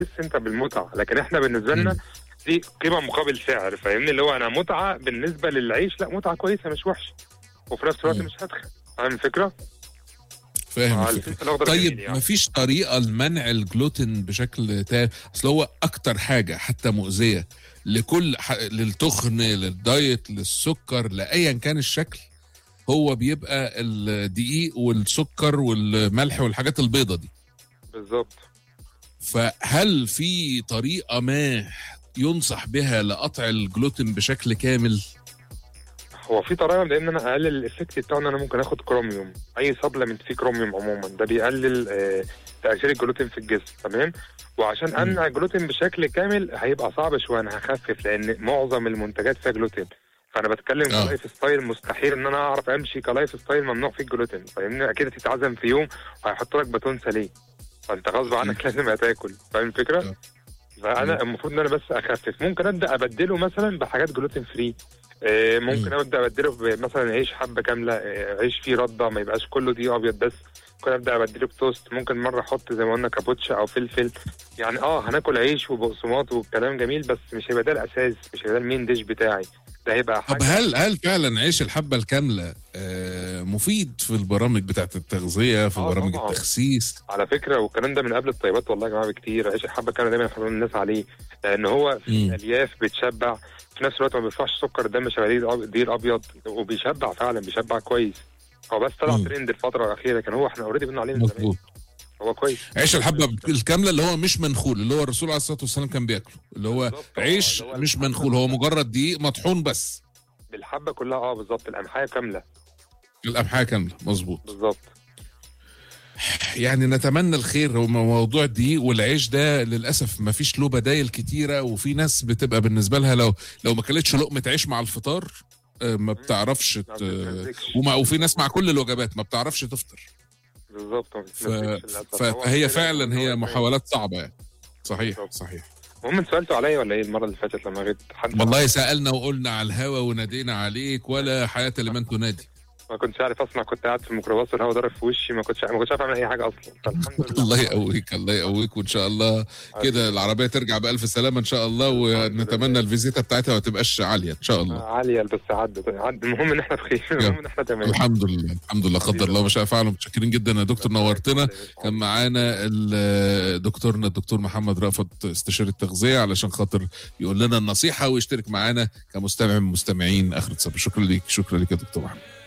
انت بالمتعه لكن احنا بالنسبه لنا مم. دي قيمه مقابل سعر فاهمني اللي هو انا متعه بالنسبه للعيش لا متعه كويسه مش وحشه وفي نفس الوقت مم. مش هتخن فاهم الفكره؟ فاهم آه، الفكرة. الفلفل الاخضر طيب جميل يعني. مفيش طريقة لمنع الجلوتين بشكل تام اصل هو اكتر حاجة حتى مؤذية لكل ح... للتخن للدايت للسكر لايا كان الشكل هو بيبقى الدقيق والسكر والملح والحاجات البيضة دي بالظبط فهل في طريقة ما ينصح بها لقطع الجلوتين بشكل كامل هو في طريقه لان انا اقلل الافكت بتاعه ان انا ممكن اخد كروميوم اي سبلمنت فيه كروميوم عموما ده بيقلل آه، تاثير الجلوتين في الجسم تمام وعشان امنع الجلوتين بشكل كامل هيبقى صعب شويه انا هخفف لان معظم المنتجات فيها جلوتين فانا بتكلم آه. كلايف ستايل مستحيل ان انا اعرف امشي كلايف ستايل ممنوع فيه الجلوتين فاهمني اكيد هتتعزم في يوم وهيحط لك باتون ساليه فانت غصب عنك لازم هتاكل فاهم الفكره؟ آه. فانا المفروض ان انا بس اخفف ممكن ابدا ابدله مثلا بحاجات جلوتين فري آه، ممكن مم. ابدا ابدله مثلا عيش حبه كامله آه، عيش فيه رده ما يبقاش كله دي ابيض بس ممكن ابدا ابدله بتوست ممكن مره احط زي ما قلنا كابوتشا او فلفل يعني اه هناكل عيش وبقسماط والكلام جميل بس مش هيبقى ده الاساس مش هيبقى ده المين ديش بتاعي ده هيبقى طب حاجه هل هل فعلا عيش الحبة الكاملة آه، مفيد في البرامج بتاعت التغذية في آه، برامج طبعاً. التخسيس على فكره والكلام ده من قبل الطيبات والله يا جماعه بكتير عيش الحبه كان دايما يحرموا الناس عليه لان هو مم. في الياف بتشبع في نفس الوقت ما بيرفعش سكر الدم شبه دي الأب- دي الابيض وبيشبع فعلا بيشبع كويس هو بس طلع مم. ترند الفتره الاخيره كان هو احنا اوريدي قلنا عليه من زمان مظبوط هو كويس عيش الحبة الكاملة اللي هو مش منخول اللي هو الرسول عليه الصلاة والسلام كان بياكله اللي هو بالظبط، آه، عيش اللي هو مش الحبة منخول هو مجرد دقيق مطحون بس بالحبه كلها اه بالظبط القمحيه كامله القمحية كاملة مظبوط بالظبط يعني نتمنى الخير هو موضوع الدقيق والعيش ده للاسف ما فيش له بدايل كتيره وفي ناس بتبقى بالنسبه لها لو لو ما كلتش لقمه عيش مع الفطار آه، ما بتعرفش ما ت... بتتمزجش. ومع وفي ناس مع كل الوجبات ما بتعرفش تفطر بالظبط ما ف... بتتمزجش للأسف. هو فهي كده فعلا هي هو محاولات صعبه يعني صحيح بالظبط. صحيح المهم انت سالتوا عليا ولا ايه المره اللي فاتت لما غبت حد والله سالنا وقلنا على الهوا ونادينا عليك ولا حياه لمن تنادي ما كنتش عارف اسمع كنت قاعد في الميكروباص والهواء ضارب في وشي ما كنتش ما كنتش عارف اعمل اي حاجه اصلا فالحمد لله الله يقويك الله يقويك وان شاء الله كده العربيه ترجع بالف سلامه ان شاء الله ونتمنى الفيزيتا بتاعتها ما تبقاش عاليه ان شاء الله عاليه بس عدت عد المهم ان احنا بخير المهم ان احنا تمام الحمد لله الحمد لله قدر الله ما شاء فعل متشكرين جدا يا دكتور نورتنا كان معانا ال- دكتورنا الدكتور محمد رأفت استشاري التغذيه علشان خاطر يقول لنا النصيحه ويشترك معانا كمستمع من مستمعين اخر الصبر شكرا ليك شكرا ليك يا دكتور محمد